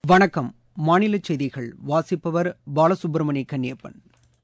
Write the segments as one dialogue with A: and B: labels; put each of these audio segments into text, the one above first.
A: வணக்கம் மாநில செய்திகள் வாசிப்பவர் பாலசுப்ரமணிய கன்னியப்பன்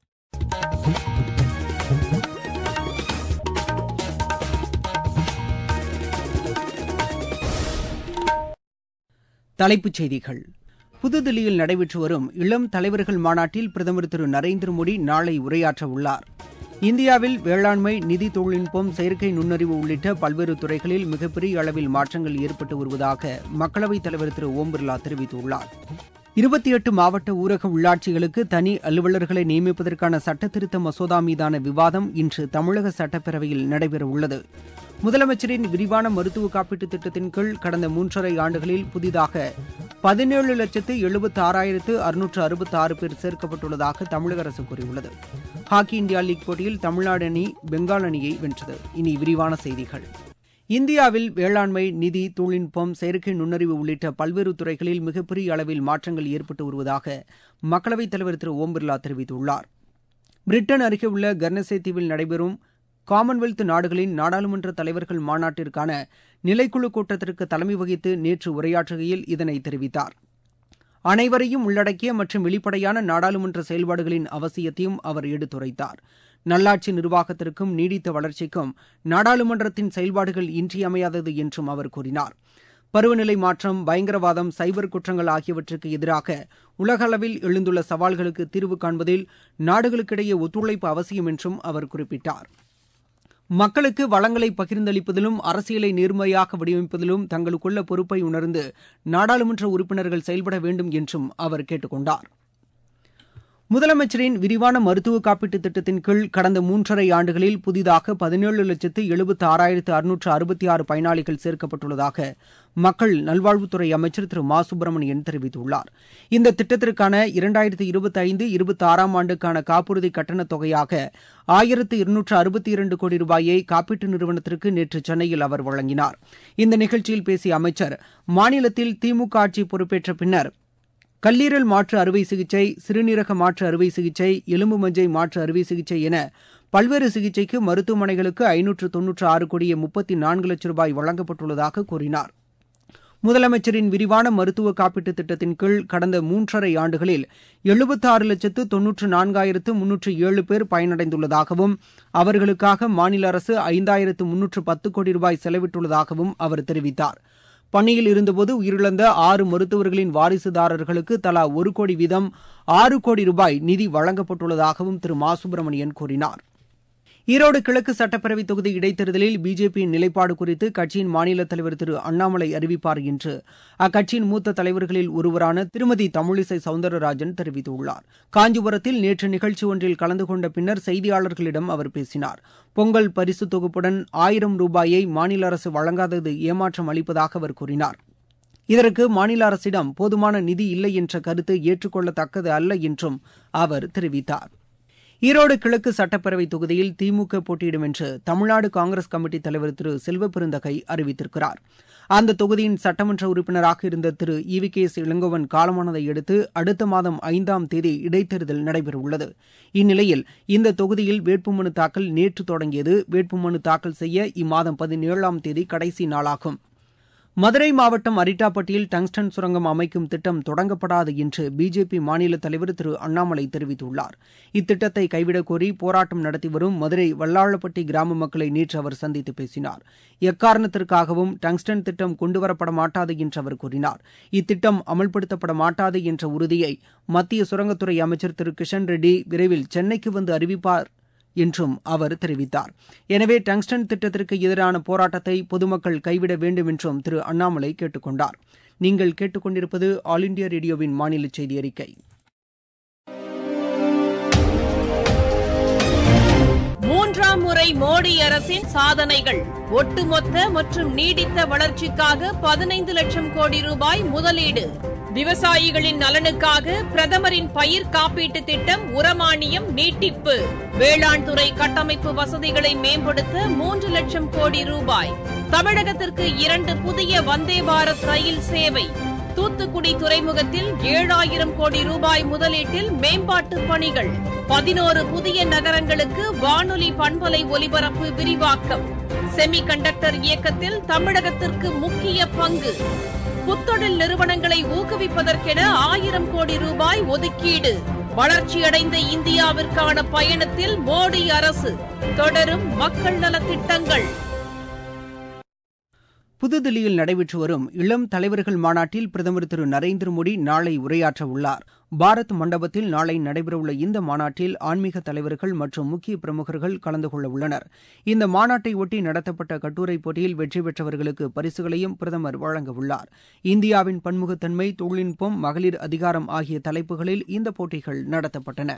A: தலைப்புச் செய்திகள் புதுதில்லியில் நடைபெற்று வரும் இளம் தலைவர்கள் மாநாட்டில் பிரதமர் திரு நரேந்திர மோடி நாளை உரையாற்ற உள்ளார் இந்தியாவில் வேளாண்மை நிதி தொழில்நுட்பம் செயற்கை நுண்ணறிவு உள்ளிட்ட பல்வேறு துறைகளில் மிகப்பெரிய அளவில் மாற்றங்கள் ஏற்பட்டு வருவதாக மக்களவைத் தலைவர் திரு ஓம் பிர்லா தெரிவித்துள்ளார் இருபத்தி எட்டு மாவட்ட ஊரக உள்ளாட்சிகளுக்கு தனி அலுவலர்களை நியமிப்பதற்கான சட்டத்திருத்த மசோதா மீதான விவாதம் இன்று தமிழக சட்டப்பேரவையில் நடைபெறவுள்ளது முதலமைச்சரின் விரிவான மருத்துவ காப்பீட்டுத் திட்டத்தின் கீழ் கடந்த மூன்றரை ஆண்டுகளில் புதிதாக பதினேழு லட்சத்து எழுபத்தி ஆறாயிரத்து அறுநூற்று அறுபத்தி ஆறு பேர் சேர்க்கப்பட்டுள்ளதாக தமிழக அரசு கூறியுள்ளது ஹாக்கி இந்தியா லீக் போட்டியில் தமிழ்நாடு அணி பெங்கால் அணியை வென்றது இனி விரிவான செய்திகள் இந்தியாவில் வேளாண்மை நிதி தொழில்நுட்பம் செயற்கை நுண்ணறிவு உள்ளிட்ட பல்வேறு துறைகளில் மிகப்பெரிய அளவில் மாற்றங்கள் ஏற்பட்டு வருவதாக மக்களவைத் தலைவர் திரு ஓம் பிர்லா தெரிவித்துள்ளார் பிரிட்டன் அருகே உள்ள கர்னசே தீவில் நடைபெறும் காமன்வெல்த் நாடுகளின் நாடாளுமன்ற தலைவர்கள் மாநாட்டிற்கான நிலைக்குழு கூட்டத்திற்கு தலைமை வகித்து நேற்று உரையாற்றுகையில் இதனை தெரிவித்தார் அனைவரையும் உள்ளடக்கிய மற்றும் வெளிப்படையான நாடாளுமன்ற செயல்பாடுகளின் அவசியத்தையும் அவர் எடுத்துரைத்தார் நல்லாட்சி நிர்வாகத்திற்கும் நீடித்த வளர்ச்சிக்கும் நாடாளுமன்றத்தின் செயல்பாடுகள் இன்றியமையாதது என்றும் அவர் கூறினார் பருவநிலை மாற்றம் பயங்கரவாதம் சைபர் குற்றங்கள் ஆகியவற்றுக்கு எதிராக உலக அளவில் எழுந்துள்ள சவால்களுக்கு தீர்வு காண்பதில் நாடுகளுக்கிடையே ஒத்துழைப்பு அவசியம் என்றும் அவர் குறிப்பிட்டார் மக்களுக்கு வளங்களை பகிர்ந்தளிப்பதிலும் அரசியலை நேர்மையாக வடிவமைப்பதிலும் தங்களுக்குள்ள பொறுப்பை உணர்ந்து நாடாளுமன்ற உறுப்பினர்கள் செயல்பட வேண்டும் என்றும் அவர் கேட்டுக் கொண்டார் முதலமைச்சரின் விரிவான மருத்துவ காப்பீட்டுத் திட்டத்தின் கீழ் கடந்த மூன்றரை ஆண்டுகளில் புதிதாக பதினேழு லட்சத்து எழுபத்து ஆறாயிரத்து அறுநூற்று அறுபத்தி ஆறு பயனாளிகள் சேர்க்கப்பட்டுள்ளதாக மக்கள் நல்வாழ்வுத்துறை அமைச்சர் திரு மா சுப்பிரமணியன் தெரிவித்துள்ளார் இந்த திட்டத்திற்கான இரண்டாயிரத்து இருபத்தி ஐந்து இருபத்தி ஆறாம் ஆண்டுக்கான காப்புறுதி கட்டணத் தொகையாக ஆயிரத்து இருநூற்று அறுபத்தி இரண்டு கோடி ரூபாயை காப்பீட்டு நிறுவனத்திற்கு நேற்று சென்னையில் அவர் வழங்கினார் இந்த நிகழ்ச்சியில் பேசிய அமைச்சர் மாநிலத்தில் திமுக ஆட்சி பொறுப்பேற்ற பின்னர் கல்லீரல் மாற்று அறுவை சிகிச்சை சிறுநீரக மாற்று அறுவை சிகிச்சை எலும்பு மஞ்சை மாற்று அறுவை சிகிச்சை என பல்வேறு சிகிச்சைக்கு மருத்துவமனைகளுக்கு ஐநூற்று தொன்னூற்று ஆறு கோடியே முப்பத்தி நான்கு லட்சம் ரூபாய் வழங்கப்பட்டுள்ளதாக கூறினார் முதலமைச்சரின் விரிவான மருத்துவ காப்பீட்டுத் திட்டத்தின் கீழ் கடந்த மூன்றரை ஆண்டுகளில் எழுபத்தாறு லட்சத்து தொன்னூற்று நான்காயிரத்து முன்னூற்று ஏழு பேர் பயனடைந்துள்ளதாகவும் அவர்களுக்காக மாநில அரசு ஐந்தாயிரத்து முன்னூற்று பத்து கோடி ரூபாய் செலவிட்டுள்ளதாகவும் அவர் தெரிவித்தார் பணியில் இருந்தபோது உயிரிழந்த ஆறு மருத்துவர்களின் வாரிசுதாரர்களுக்கு தலா ஒரு கோடி வீதம் ஆறு கோடி ரூபாய் நிதி வழங்கப்பட்டுள்ளதாகவும் திரு மா சுப்பிரமணியன் கூறினார் ஈரோடு கிழக்கு சட்டப்பேரவை தொகுதி இடைத்தேர்தலில் பிஜேபியின் நிலைப்பாடு குறித்து கட்சியின் மாநில தலைவர் திரு அண்ணாமலை அறிவிப்பார் என்று அக்கட்சியின் மூத்த தலைவர்களில் ஒருவரான திருமதி தமிழிசை சவுந்தரராஜன் தெரிவித்துள்ளார் காஞ்சிபுரத்தில் நேற்று நிகழ்ச்சி ஒன்றில் கலந்து கொண்ட பின்னர் செய்தியாளர்களிடம் அவர் பேசினார் பொங்கல் பரிசு தொகுப்புடன் ஆயிரம் ரூபாயை மாநில அரசு வழங்காதது ஏமாற்றம் அளிப்பதாக அவர் கூறினார் இதற்கு மாநில அரசிடம் போதுமான நிதி இல்லை என்ற கருத்து ஏற்றுக்கொள்ளத்தக்கது அல்ல என்றும் அவர் தெரிவித்தார் ஈரோடு கிழக்கு சட்டப்பேரவை தொகுதியில் திமுக போட்டியிடும் என்று தமிழ்நாடு காங்கிரஸ் கமிட்டி தலைவர் திரு செல்வ பெருந்தகை அறிவித்திருக்கிறார் அந்த தொகுதியின் சட்டமன்ற உறுப்பினராக இருந்த Thiru E V K S Elangovan காலமானதை அடுத்து அடுத்த மாதம் ஐந்தாம் தேதி இடைத்தேர்தல் நடைபெறவுள்ளது இந்நிலையில் இந்த தொகுதியில் வேட்புமனு தாக்கல் நேற்று தொடங்கியது வேட்புமனு தாக்கல் செய்ய இம்மாதம் பதினேழாம் தேதி கடைசி நாளாகும் மதுரை மாவட்டம் அரிட்டாப்பட்டியில் டங்ஸ்டன் சுரங்கம் அமைக்கும் திட்டம் தொடங்கப்படாது என்று பிஜேபி மாநில தலைவர் திரு அண்ணாமலை தெரிவித்துள்ளார் இத்திட்டத்தை கைவிடக் கோரி போராட்டம் நடத்தி வரும் மதுரை வல்லாளப்பட்டி கிராம மக்களை நேற்று அவர் சந்தித்து பேசினார் எக்காரணத்திற்காகவும் டங்ஸ்டன் திட்டம் கொண்டுவரப்பட மாட்டாது என்று அவர் கூறினார் இத்திட்டம் அமல்படுத்தப்பட மாட்டாது என்ற உறுதியை மத்திய சுரங்கத்துறை அமைச்சர் திரு கிஷன் ரெட்டி விரைவில் சென்னைக்கு வந்து அறிவிப்பார் என்றும் அவர் தெரிவித்தார் எனவே டங்ஸ்டன் திட்டத்திற்கு எதிரான போராட்டத்தை பொதுமக்கள் கைவிட வேண்டும் என்றும் திரு அண்ணாமலை கேட்டுக் கொண்டார் நீங்கள் கேட்டுக்கொண்டிருப்பது ஆல் இண்டியா ரேடியோவின் மாநில செய்தி அறிக்கை
B: மூன்றாம் முறை மோடி அரசின் சாதனைகள் ஒட்டுமொத்த மற்றும் நீடித்த வளர்ச்சிக்காக பதினைந்து லட்சம் கோடி ரூபாய் முதலீடு விவசாயிகளின் நலனுக்காக பிரதமரின் பயிர் காப்பீட்டு திட்டம் உரமானியம் நீட்டிப்பு வேளாண் துறை கட்டமைப்பு வசதிகளை மேம்படுத்த மூன்று லட்சம் கோடி ரூபாய் தமிழகத்திற்கு இரண்டு புதிய வந்தே பாரத் ரயில் சேவை தூத்துக்குடி துறைமுகத்தில் ஏழாயிரம் கோடி ரூபாய் முதலீட்டில் மேம்பாட்டு பணிகள் பதினோரு புதிய நகரங்களுக்கு வானொலி பண்பலை ஒலிபரப்பு விரிவாக்கம் செமி கண்டக்டர் இயக்கத்தில் தமிழகத்திற்கு முக்கிய பங்கு புத்தொழில் நிறுவனங்களை ஊக்குவிப்பதற்கென ஆயிரம் கோடி ரூபாய் ஒதுக்கீடு வளர்ச்சியடைந்த இந்தியாவிற்கான பயணத்தில் மோடி அரசு தொடரும் மக்கள் நலத்திட்டங்கள்
A: புதுதில்லியில் நடைபெற்று வரும் இளம் தலைவர்கள் மாநாட்டில் பிரதமர் திரு நரேந்திர மோடி நாளை உரையாற்ற உள்ளார் பாரத் மண்டபத்தில் நாளை நடைபெறவுள்ள இந்த மாநாட்டில் ஆன்மீக தலைவர்கள் மற்றும் முக்கிய பிரமுகர்கள் கலந்து கொள்ள உள்ளனர் இந்த மாநாட்டை ஒட்டி நடத்தப்பட்ட கட்டுரை போட்டியில் வெற்றி பெற்றவர்களுக்கு பரிசுகளையும் பிரதமர் வழங்க உள்ளார் இந்தியாவின் பன்முகத்தன்மை தொழில்நுட்பம் மகளிர் அதிகாரம் ஆகிய தலைப்புகளில் இந்த போட்டிகள் நடத்தப்பட்டன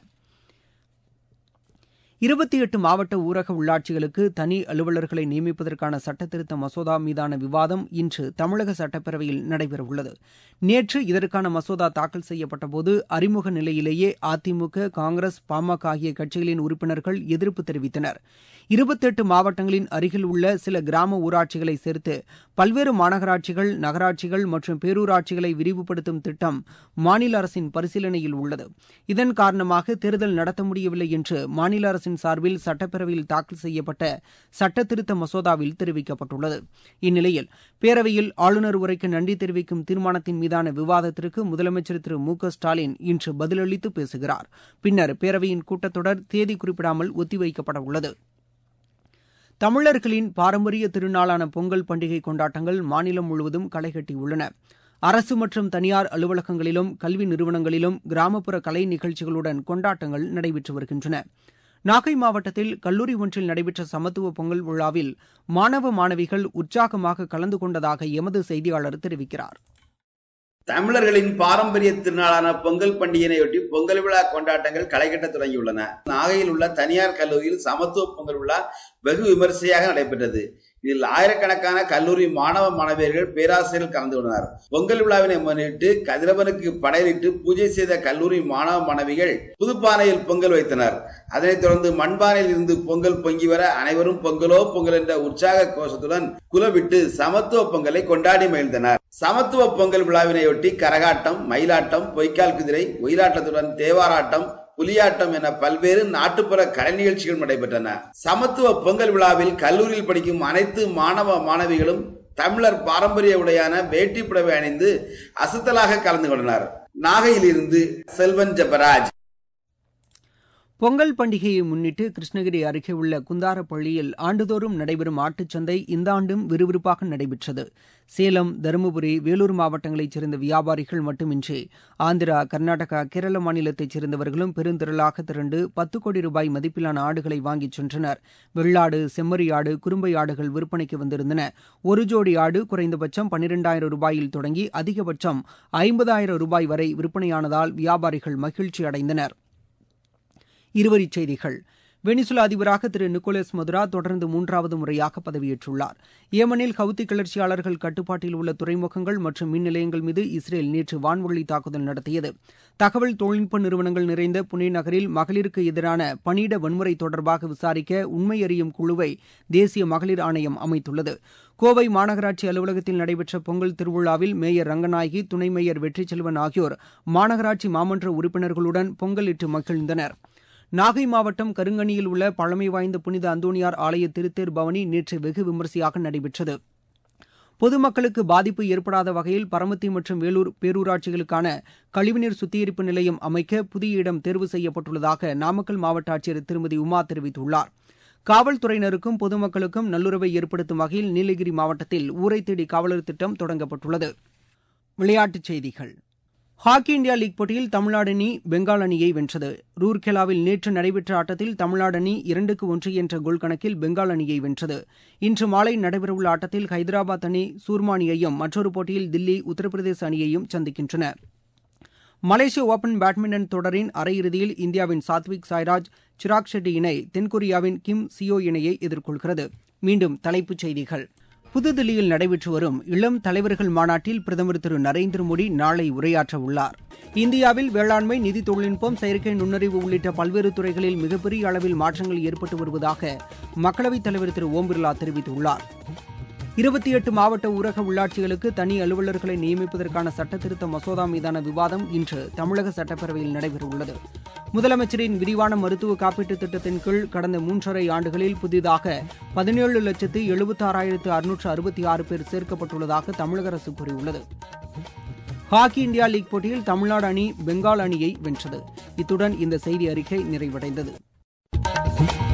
A: இருபத்தி எட்டு மாவட்ட ஊரக உள்ளாட்சிகளுக்கு தனி அலுவலர்களை நியமிப்பதற்கான சட்டத்திருத்த மசோதா மீதான விவாதம் இன்று தமிழக சட்டப்பேரவையில் நடைபெறவுள்ளது நேற்று இதற்கான மசோதா தாக்கல் செய்யப்பட்டபோது அறிமுக நிலையிலேயே அதிமுக காங்கிரஸ் பாமக ஆகிய கட்சிகளின் உறுப்பினர்கள் எதிர்ப்பு தெரிவித்தனர் இருபத்தெட்டு மாவட்டங்களின் அருகில் உள்ள சில கிராம ஊராட்சிகளை சேர்த்து பல்வேறு மாநகராட்சிகள் நகராட்சிகள் மற்றும் பேரூராட்சிகளை விரிவுபடுத்தும் திட்டம் மாநில அரசின் பரிசீலனையில் உள்ளது இதன் காரணமாக தேர்தல் நடத்த முடியவில்லை என்று மாநில அரசின் சார்பில் சட்டப்பேரவையில் தாக்கல் செய்யப்பட்ட சட்டத்திருத்த மசோதாவில் தெரிவிக்கப்பட்டுள்ளது இந்நிலையில் பேரவையில் ஆளுநர் உரைக்கு நன்றி தெரிவிக்கும் தீர்மானத்தின் மீதான விவாதத்திற்கு முதலமைச்சர் திரு மு க ஸ்டாலின் இன்று பதிலளித்து பேசுகிறார் பின்னர் பேரவையின் கூட்டத்தொடர் தேதி குறிப்பிடாமல் ஒத்திவைக்கப்பட உள்ளது தமிழர்களின் பாரம்பரிய திருநாளான பொங்கல் பண்டிகை கொண்டாட்டங்கள் மாநிலம் முழுவதும் களைகட்டியுள்ளன அரசு மற்றும் தனியார் அலுவலகங்களிலும் கல்வி நிறுவனங்களிலும் கிராமப்புற கலை நிகழ்ச்சிகளுடன் கொண்டாட்டங்கள் நடைபெற்று வருகின்றன நாகை மாவட்டத்தில் கல்லூரி ஒன்றில் நடைபெற்ற சமத்துவ பொங்கல் விழாவில் மாணவ மாணவிகள் உற்சாகமாக கலந்து கொண்டதாக எமது செய்தியாளர் தெரிவிக்கிறார்
C: தமிழர்களின் பாரம்பரிய திருநாளான பொங்கல் பண்டிகையையொட்டி பொங்கல் விழா கொண்டாட்டங்கள் களைகட்ட தொடங்கியுள்ளன நாகையில் உள்ள தனியார் கல்லூரியில் சமத்துவ பொங்கல் விழா வெகு விமரிசையாக நடைபெற்றது இதில் ஆயிரக்கணக்கான கல்லூரி மாணவ மாணவியர்கள் பேராசிரியர்கள் கலந்து கொண்டனர் பொங்கல் விழாவினை முன்னிட்டு கதிரவனுக்கு படையிட்டு பூஜை செய்த கல்லூரி மாணவ மாணவிகள் புதுப்பானையில் பொங்கல் வைத்தனர் அதனைத் தொடர்ந்து மண்பானையில் இருந்து பொங்கல் பொங்கி வர அனைவரும் பொங்கலோ பொங்கல் என்ற உற்சாக கோஷத்துடன் குலவிட்டு சமத்துவ பொங்கலை கொண்டாடி மகிழ்ந்தனர் சமத்துவ பொங்கல் விழாவினையொட்டி கரகாட்டம் மயிலாட்டம் பொய்க்கால் குதிரை ஒயிலாட்டத்துடன் தேவாராட்டம் புலியாட்டம் என பல்வேறு நாட்டுப்புற கலை நிகழ்ச்சிகள் நடைபெற்றன சமத்துவ பொங்கல் விழாவில் கல்லூரியில் படிக்கும் அனைத்து மாணவ மாணவிகளும் தமிழர் பாரம்பரிய உடையான வேட்டி புடவை அணிந்து அசத்தலாக கலந்து கொண்டனர் நாகையில் இருந்து செல்வன் ஜபராஜ்
A: பொங்கல் பண்டிகையை முன்னிட்டு கிருஷ்ணகிரி அருகே உள்ள குந்தாரப்பள்ளியில் ஆண்டுதோறும் நடைபெறும் ஆட்டுச்சந்தை இந்த ஆண்டும் விறுவிறுப்பாக நடைபெற்றது சேலம் தருமபுரி வேலூர் மாவட்டங்களைச் சேர்ந்த வியாபாரிகள் மட்டுமின்றி ஆந்திரா கர்நாடகா கேரள மாநிலத்தைச் சேர்ந்தவர்களும் பெருந்திரளாக திரண்டு பத்து கோடி ரூபாய் மதிப்பிலான ஆடுகளை வாங்கிச் சென்றனர் வெள்ளாடு செம்மறி ஆடு குறும்பை ஆடுகள் விற்பனைக்கு வந்திருந்தன ஒரு ஜோடி ஆடு குறைந்தபட்சம் பன்னிரெண்டாயிரம் ரூபாயில் தொடங்கி அதிகபட்சம் ஐம்பதாயிரம் ரூபாய் வரை விற்பனையானதால் வியாபாரிகள் மகிழ்ச்சி அடைந்தனர் இருவரிச் செய்திகள் வெனிசுலா அதிபராக திரு நிக்கோலஸ் மதுரா தொடர்ந்து மூன்றாவது முறையாக பதவியேற்றுள்ளார் ஏமனில் ஹவுத்தி கிளர்ச்சியாளர்கள் கட்டுப்பாட்டில் உள்ள துறைமுகங்கள் மற்றும் மின் நிலையங்கள் மீது இஸ்ரேல் நேற்று வான்வழி தாக்குதல் நடத்தியது தகவல் தொழில்நுட்ப நிறுவனங்கள் நிறைந்த புனே நகரில் மகளிருக்கு எதிரான பணியிட வன்முறை தொடர்பாக விசாரிக்க உண்மை அறியும் குழுவை தேசிய மகளிர் ஆணையம் அமைத்துள்ளது கோவை மாநகராட்சி அலுவலகத்தில் நடைபெற்ற பொங்கல் திருவிழாவில் மேயர் ரங்கநாயகி துணை மேயர் வெற்றிச்செல்வன் ஆகியோர் மாநகராட்சி மாமன்ற உறுப்பினர்களுடன் பொங்கலிட்டு மகிழ்ந்தனர் நாகை மாவட்டம் கருங்கணியில் உள்ள பழமை வாய்ந்த புனித அந்தோணியார் ஆலய திருத்தேர் பவனி நேற்று வெகு விமரிசையாக நடைபெற்றது பொதுமக்களுக்கு பாதிப்பு ஏற்படாத வகையில் பரமத்தி மற்றும் வேலூர் பேரூராட்சிகளுக்கான கழிவுநீர் சுத்திகரிப்பு நிலையம் அமைக்க புதிய இடம் தேர்வு செய்யப்பட்டுள்ளதாக நாமக்கல் மாவட்ட ஆட்சியர் திருமதி உமா தெரிவித்துள்ளார் காவல்துறையினருக்கும் பொதுமக்களுக்கும் நல்லுறவை ஏற்படுத்தும் வகையில் நீலகிரி மாவட்டத்தில் ஊரை தேடி காவலர் திட்டம் தொடங்கப்பட்டுள்ளது விளையாட்டுச் செய்திகள் ஹாக்கி இந்தியா லீக் போட்டியில் தமிழ்நாடு அணி பெங்கால் அணியை வென்றது ரூர்கேலாவில் நேற்று நடைபெற்ற ஆட்டத்தில் தமிழ்நாடு அணி இரண்டுக்கு ஒன்று என்ற கோல் கணக்கில் பெங்கால் அணியை வென்றது இன்று மாலை நடைபெறவுள்ள ஆட்டத்தில் ஹைதராபாத் அணி சூர்மா அணியையும் மற்றொரு போட்டியில் தில்லி உத்தரப்பிரதேச அணியையும் சந்திக்கின்றன மலேசிய ஓபன் பேட்மிண்டன் தொடரின் அரையிறுதியில் இந்தியாவின் சாத்விக் சாய்ராஜ் சிராக் ஷெட்டி இணை தென்கொரியாவின் கிம் சியோ இணையை எதிர்கொள்கிறது மீண்டும் தலைப்புச் செய்திகள் புதுதில்லியில் நடைபெற்று வரும் இளம் தலைவர்கள் மாநாட்டில் பிரதமர் திரு நரேந்திர மோடி நாளை உரையாற்ற உள்ளார் இந்தியாவில் வேளாண்மை நிதி தொழில்நுட்பம் செயற்கை நுண்ணறிவு உள்ளிட்ட பல்வேறு துறைகளில் மிகப்பெரிய அளவில் மாற்றங்கள் ஏற்பட்டு வருவதாக மக்களவைத் தலைவர் திரு ஓம் பிர்லா தெரிவித்துள்ளார் இருபத்தி எட்டு மாவட்ட ஊரக உள்ளாட்சிகளுக்கு தனி அலுவலர்களை நியமிப்பதற்கான சட்டத்திருத்த மசோதா மீதான விவாதம் இன்று தமிழக சட்டப்பேரவையில் நடைபெறவுள்ளது முதலமைச்சரின் விரிவான மருத்துவ காப்பீட்டு திட்டத்தின் கீழ் கடந்த மூன்றரை ஆண்டுகளில் புதிதாக பதினேழு லட்சத்து எழுபத்தாறாயிரத்து அறுநூற்று அறுபத்தி ஆறு பேர் சேர்க்கப்பட்டுள்ளதாக தமிழக அரசு கூறியுள்ளது ஹாக்கி இந்தியா லீக் போட்டியில் தமிழ்நாடு அணி பெங்கால் அணியை வென்றது இத்துடன் இந்த செய்தி அறிக்கை நிறைவடைந்தது